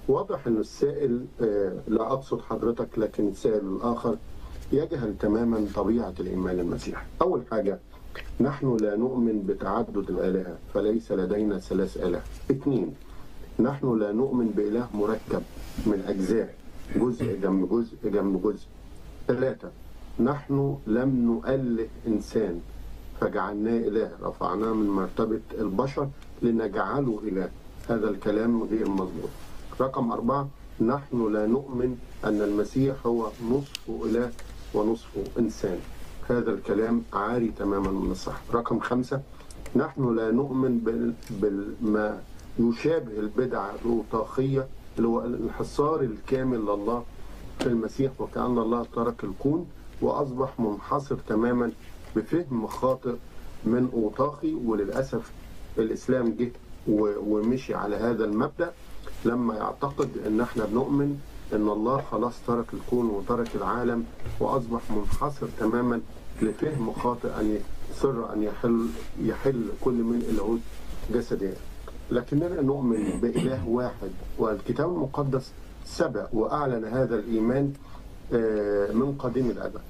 واضح ان السائل آه، لا اقصد حضرتك لكن السائل الاخر يجهل تماما طبيعه الايمان المسيحي. اول حاجه نحن لا نؤمن بتعدد الالهه فليس لدينا ثلاث الهه. اثنين نحن لا نؤمن باله مركب من اجزاء جزء جنب جزء جنب جزء. ثلاثه نحن لم نؤله انسان فجعلناه اله رفعناه من مرتبه البشر لنجعله اله. هذا الكلام غير مظبوط. رقم أربعة نحن لا نؤمن أن المسيح هو نصف إله ونصف إنسان هذا الكلام عاري تماما من الصح رقم خمسة نحن لا نؤمن بال- بالما يشابه البدعة الأوطاخية اللي هو الانحصار الكامل لله في المسيح وكأن الله ترك الكون وأصبح منحصر تماما بفهم خاطئ من أوطاخي وللأسف الإسلام جه و- ومشي على هذا المبدأ لما يعتقد ان احنا بنؤمن ان الله خلاص ترك الكون وترك العالم واصبح منحصر تماما لفهم خاطئ ان يصر ان يحل يحل كل من الهوت جسديا لكننا نؤمن باله واحد والكتاب المقدس سبق واعلن هذا الايمان آه، من قديم الابد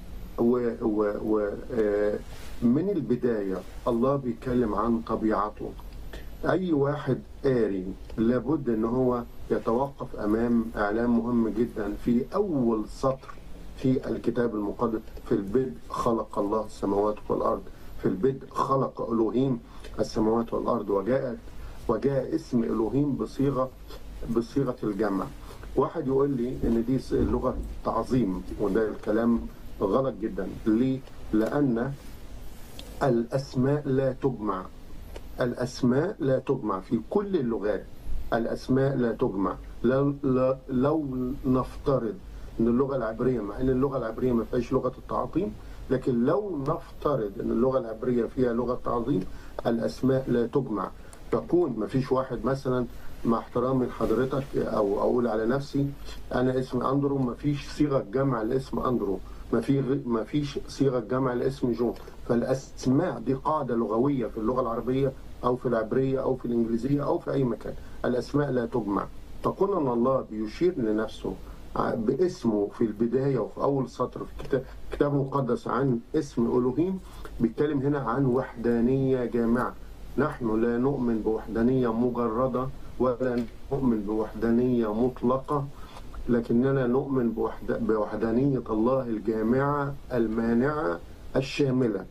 ومن البدايه الله بيتكلم عن طبيعته اي واحد قاري لابد ان هو يتوقف امام اعلام مهم جدا في اول سطر في الكتاب المقدس في البدء خلق الله السماوات والارض في البدء خلق الوهيم السماوات والارض وجاءت وجاء اسم الوهيم بصيغه بصيغه الجمع واحد يقول لي ان دي لغه تعظيم وده الكلام غلط جدا ليه لان الاسماء لا تجمع الأسماء لا تجمع في كل اللغات الأسماء لا تجمع لو, لو- لو نفترض أن اللغة العبرية مع أن اللغة العبرية ما فيهاش لغة التعظيم لكن لو نفترض أن اللغة العبرية فيها لغة تعظيم الأسماء لا تجمع تكون ما فيش واحد مثلا مع احترامي لحضرتك أو أقول على نفسي أنا اسمي أندرو ما فيش صيغة جمع لاسم أندرو ما في ما فيش صيغه جمع لاسم جون فالاسماء دي قاعده لغويه في اللغه العربيه او في العبريه او في الانجليزيه او في اي مكان الاسماء لا تجمع فكون ان الله بيشير لنفسه ع- باسمه في البدايه وفي اول سطر في الكتاب الكتاب المقدس عن اسم الوهيم بيتكلم هنا عن وحدانيه جامعه نحن لا نؤمن بوحدانيه مجرده ولا نؤمن بوحدانيه مطلقه لكننا نؤمن بوحد... بوحدانية الله الجامعة المانعة الشاملة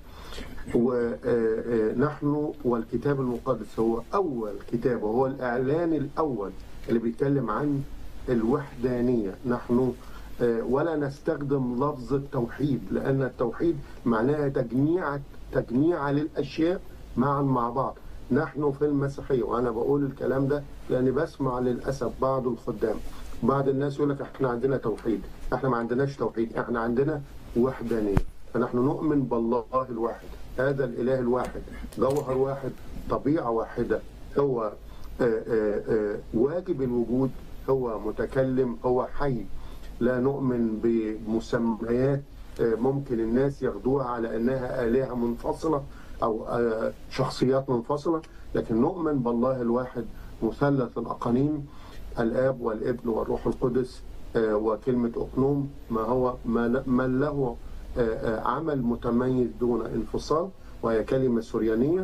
ونحن والكتاب المقدس هو أول كتاب وهو الإعلان الأول اللي بيتكلم عن الوحدانية نحن آه، ولا نستخدم لفظ التوحيد لأن التوحيد معناها تجميع تجميع للأشياء معا مع بعض نحن في المسيحية وأنا بقول الكلام ده لأني بسمع للأسف بعض الخدام بعض الناس يقول لك احنا عندنا توحيد احنا ما عندناش توحيد احنا عندنا وحدانية فنحن نؤمن بالله الواحد هذا الإله الواحد جوهر واحد طبيعة واحدة هو آه، آه، آه، واجب الوجود هو متكلم هو حي لا نؤمن بمسميات آه، ممكن الناس ياخدوها على انها الهه منفصله او آه، شخصيات منفصله لكن نؤمن بالله الواحد مثلث الاقانيم الاب والابن والروح القدس آه، وكلمه اقنوم ما هو ما من له آه، آه، عمل متميز دون انفصال وهي كلمه سريانيه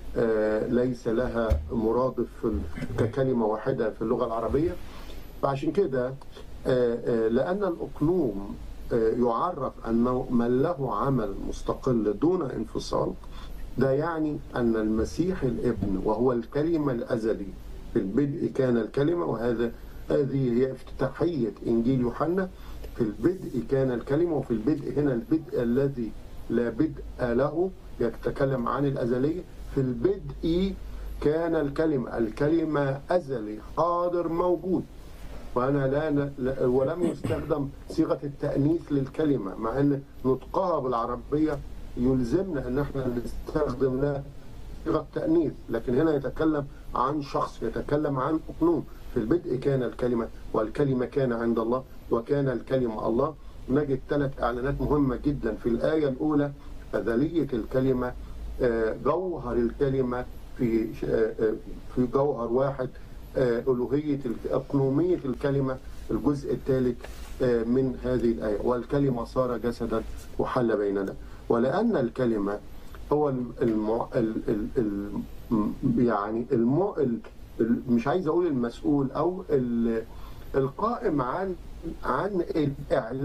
آه، ليس لها مرادف في ال- ككلمه واحده في اللغه العربيه فعشان كده آه، آه، لأن الأقنوم آه، يعرف أنه من له عمل مستقل دون انفصال ده يعني أن المسيح الابن وهو الكلمة الأزلي في البدء كان الكلمة وهذا هذه هي افتتاحية إنجيل يوحنا في البدء كان الكلمة وفي البدء هنا البدء الذي لا بدء له يتكلم عن الأزلية في البدء كان الكلمة الكلمة أزلي حاضر موجود وانا لا, لا ولم يستخدم صيغه التانيث للكلمه مع ان نطقها بالعربيه يلزمنا ان احنا نستخدم لها صيغه تانيث لكن هنا يتكلم عن شخص يتكلم عن اقنوم في البدء كان الكلمه والكلمه كان عند الله وكان الكلمه الله نجد ثلاث اعلانات مهمه جدا في الايه الاولى أزلية الكلمة آه، جوهر الكلمة في آه، آه، في جوهر واحد ألوهية أقنومية الكلمة الجزء الثالث من هذه الآية والكلمة صار جسدا وحل بيننا ولأن الكلمة هو الم... ال... ال... ال... يعني الم... ال... مش عايز أقول المسؤول أو ال... القائم عن عن الإعلام